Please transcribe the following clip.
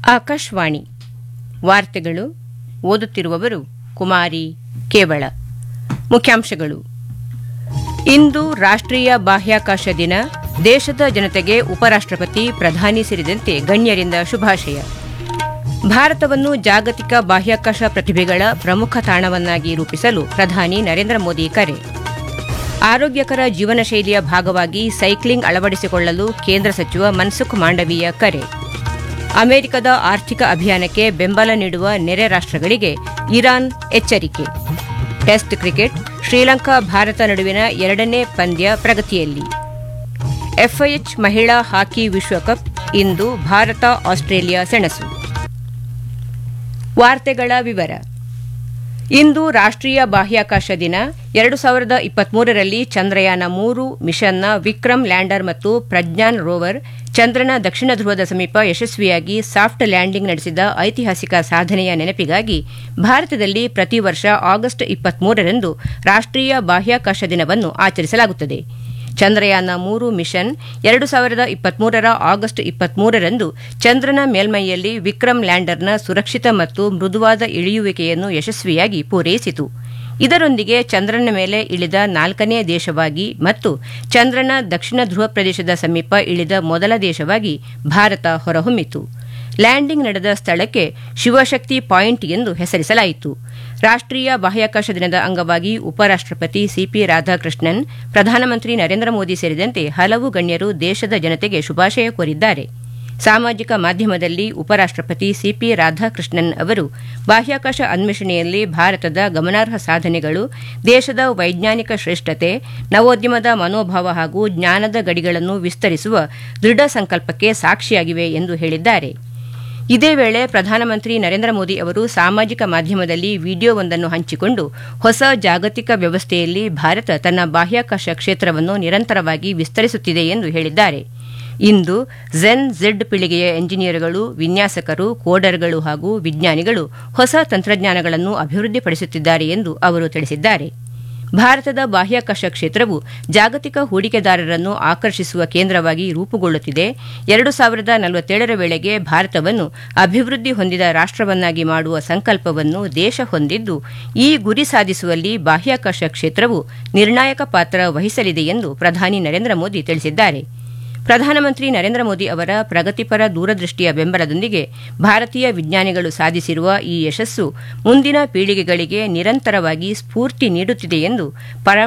ಆಕಾಶವಾಣಿ ವಾರ್ತೆಗಳು ಓದುತ್ತಿರುವವರು ಕುಮಾರಿ ಕೇವಳ ಮುಖ್ಯಾಂಶಗಳು ಇಂದು ರಾಷ್ಟ್ರೀಯ ಬಾಹ್ಯಾಕಾಶ ದಿನ ದೇಶದ ಜನತೆಗೆ ಉಪರಾಷ್ಟ್ರಪತಿ ಪ್ರಧಾನಿ ಸೇರಿದಂತೆ ಗಣ್ಯರಿಂದ ಶುಭಾಶಯ ಭಾರತವನ್ನು ಜಾಗತಿಕ ಬಾಹ್ಯಾಕಾಶ ಪ್ರತಿಭೆಗಳ ಪ್ರಮುಖ ತಾಣವನ್ನಾಗಿ ರೂಪಿಸಲು ಪ್ರಧಾನಿ ನರೇಂದ್ರ ಮೋದಿ ಕರೆ ಆರೋಗ್ಯಕರ ಜೀವನ ಶೈಲಿಯ ಭಾಗವಾಗಿ ಸೈಕ್ಲಿಂಗ್ ಅಳವಡಿಸಿಕೊಳ್ಳಲು ಕೇಂದ್ರ ಸಚಿವ ಮನ್ಸುಖ್ ಮಾಂಡವೀಯ ಕರೆ ಅಮೆರಿಕದ ಆರ್ಥಿಕ ಅಭಿಯಾನಕ್ಕೆ ಬೆಂಬಲ ನೀಡುವ ನೆರೆ ರಾಷ್ಟ್ರಗಳಿಗೆ ಇರಾನ್ ಎಚ್ಚರಿಕೆ ಟೆಸ್ಟ್ ಕ್ರಿಕೆಟ್ ಶ್ರೀಲಂಕಾ ಭಾರತ ನಡುವಿನ ಎರಡನೇ ಪಂದ್ಯ ಪ್ರಗತಿಯಲ್ಲಿ ಎಫ್ಐಎಚ್ ಮಹಿಳಾ ಹಾಕಿ ವಿಶ್ವಕಪ್ ಇಂದು ಭಾರತ ಆಸ್ಟ್ರೇಲಿಯಾ ಸೆಣಸು ವಾರ್ತೆಗಳ ವಿವರ ಇಂದು ರಾಷ್ಟ್ರೀಯ ಬಾಹ್ಯಾಕಾಶ ದಿನ ಎರಡು ಸಾವಿರದ ಇಪ್ಪತ್ಮೂರರಲ್ಲಿ ಚಂದ್ರಯಾನ ಮೂರು ಮಿಷನ್ನ ವಿಕ್ರಮ್ ಲ್ಯಾಂಡರ್ ಮತ್ತು ಪ್ರಜ್ಞಾನ್ ರೋವರ್ ಚಂದ್ರನ ದಕ್ಷಿಣ ಧ್ರುವದ ಸಮೀಪ ಯಶಸ್ವಿಯಾಗಿ ಸಾಫ್ಟ್ ಲ್ಯಾಂಡಿಂಗ್ ನಡೆಸಿದ ಐತಿಹಾಸಿಕ ಸಾಧನೆಯ ನೆನಪಿಗಾಗಿ ಭಾರತದಲ್ಲಿ ಪ್ರತಿ ವರ್ಷ ಆಗಸ್ಟ್ ಇಪ್ಪತ್ಮೂರರಂದು ರಾಷ್ಟ್ರೀಯ ಬಾಹ್ಯಾಕಾಶ ದಿನವನ್ನು ಆಚರಿಸಲಾಗುತ್ತದೆ ಚಂದ್ರಯಾನ ಮೂರು ಮಿಷನ್ ಎರಡು ಸಾವಿರದ ಇಪ್ಪತ್ಮೂರರ ಆಗಸ್ಟ್ ಇಪ್ಪತ್ಮೂರರಂದು ಚಂದ್ರನ ಮೇಲ್ಮೈಯಲ್ಲಿ ವಿಕ್ರಮ್ ಲ್ಯಾಂಡರ್ನ ಸುರಕ್ಷಿತ ಮತ್ತು ಮೃದುವಾದ ಇಳಿಯುವಿಕೆಯನ್ನು ಯಶಸ್ವಿಯಾಗಿ ಪೂರೈಸಿತು ಇದರೊಂದಿಗೆ ಚಂದ್ರನ ಮೇಲೆ ಇಳಿದ ನಾಲ್ಕನೇ ದೇಶವಾಗಿ ಮತ್ತು ಚಂದ್ರನ ದಕ್ಷಿಣ ಧ್ರುವ ಪ್ರದೇಶದ ಸಮೀಪ ಇಳಿದ ಮೊದಲ ದೇಶವಾಗಿ ಭಾರತ ಹೊರಹೊಮ್ಮಿತು ಲ್ಯಾಂಡಿಂಗ್ ನಡೆದ ಸ್ಥಳಕ್ಕೆ ಶಿವಶಕ್ತಿ ಪಾಯಿಂಟ್ ಎಂದು ಹೆಸರಿಸಲಾಯಿತು ರಾಷ್ಟ್ರೀಯ ಬಾಹ್ಯಾಕಾಶ ದಿನದ ಅಂಗವಾಗಿ ಉಪರಾಷ್ಟ್ರಪತಿ ಸಿಪಿ ರಾಧಾಕೃಷ್ಣನ್ ಪ್ರಧಾನಮಂತ್ರಿ ನರೇಂದ್ರ ಮೋದಿ ಸೇರಿದಂತೆ ಹಲವು ಗಣ್ಯರು ದೇಶದ ಜನತೆಗೆ ಶುಭಾಶಯ ಕೋರಿದ್ದಾರೆ ಸಾಮಾಜಿಕ ಮಾಧ್ಯಮದಲ್ಲಿ ಉಪರಾಷ್ಟ್ರಪತಿ ಸಿಪಿ ರಾಧಾಕೃಷ್ಣನ್ ಅವರು ಬಾಹ್ಯಾಕಾಶ ಅನ್ವೇಷಣೆಯಲ್ಲಿ ಭಾರತದ ಗಮನಾರ್ಹ ಸಾಧನೆಗಳು ದೇಶದ ವೈಜ್ಞಾನಿಕ ಶ್ರೇಷ್ಠತೆ ನವೋದ್ಯಮದ ಮನೋಭಾವ ಹಾಗೂ ಜ್ಞಾನದ ಗಡಿಗಳನ್ನು ವಿಸ್ತರಿಸುವ ದೃಢ ಸಂಕಲ್ಪಕ್ಕೆ ಸಾಕ್ಷಿಯಾಗಿವೆ ಎಂದು ಹೇಳಿದ್ದಾರೆ ಇದೇ ವೇಳೆ ಪ್ರಧಾನಮಂತ್ರಿ ನರೇಂದ್ರ ಮೋದಿ ಅವರು ಸಾಮಾಜಿಕ ಮಾಧ್ಯಮದಲ್ಲಿ ವಿಡಿಯೋವೊಂದನ್ನು ಹಂಚಿಕೊಂಡು ಹೊಸ ಜಾಗತಿಕ ವ್ಯವಸ್ಥೆಯಲ್ಲಿ ಭಾರತ ತನ್ನ ಬಾಹ್ಯಾಕಾಶ ಕ್ಷೇತ್ರವನ್ನು ನಿರಂತರವಾಗಿ ವಿಸ್ತರಿಸುತ್ತಿದೆ ಎಂದು ಹೇಳಿದ್ದಾರೆ ಇಂದು ಝೆನ್ ಝೆಡ್ ಪೀಳಿಗೆಯ ಎಂಜಿನಿಯರ್ಗಳು ವಿನ್ಯಾಸಕರು ಕೋಡರ್ಗಳು ಹಾಗೂ ವಿಜ್ಞಾನಿಗಳು ಹೊಸ ತಂತ್ರಜ್ಞಾನಗಳನ್ನು ಅಭಿವೃದ್ಧಿಪಡಿಸುತ್ತಿದ್ದಾರೆ ಎಂದು ಅವರು ತಿಳಿಸಿದ್ದಾರೆ ಭಾರತದ ಬಾಹ್ಯಾಕಾಶ ಕ್ಷೇತ್ರವು ಜಾಗತಿಕ ಹೂಡಿಕೆದಾರರನ್ನು ಆಕರ್ಷಿಸುವ ಕೇಂದ್ರವಾಗಿ ರೂಪುಗೊಳ್ಳುತ್ತಿದೆ ಎರಡು ಸಾವಿರದ ನಲವತ್ತೇಳರ ವೇಳೆಗೆ ಭಾರತವನ್ನು ಅಭಿವೃದ್ಧಿ ಹೊಂದಿದ ರಾಷ್ಟವನ್ನಾಗಿ ಮಾಡುವ ಸಂಕಲ್ಪವನ್ನು ದೇಶ ಹೊಂದಿದ್ದು ಈ ಗುರಿ ಸಾಧಿಸುವಲ್ಲಿ ಬಾಹ್ಯಾಕಾಶ ಕ್ಷೇತ್ರವು ನಿರ್ಣಾಯಕ ಪಾತ್ರ ವಹಿಸಲಿದೆ ಎಂದು ಪ್ರಧಾನಿ ನರೇಂದ್ರ ಮೋದಿ ತಿಳಿಸಿದ್ದಾರೆ ಪ್ರಧಾನಮಂತ್ರಿ ನರೇಂದ್ರ ಮೋದಿ ಅವರ ಪ್ರಗತಿಪರ ದೂರದೃಷ್ಟಿಯ ಬೆಂಬಲದೊಂದಿಗೆ ಭಾರತೀಯ ವಿಜ್ಞಾನಿಗಳು ಸಾಧಿಸಿರುವ ಈ ಯಶಸ್ಸು ಮುಂದಿನ ಪೀಳಿಗೆಗಳಿಗೆ ನಿರಂತರವಾಗಿ ಸ್ಫೂರ್ತಿ ನೀಡುತ್ತಿದೆ ಎಂದು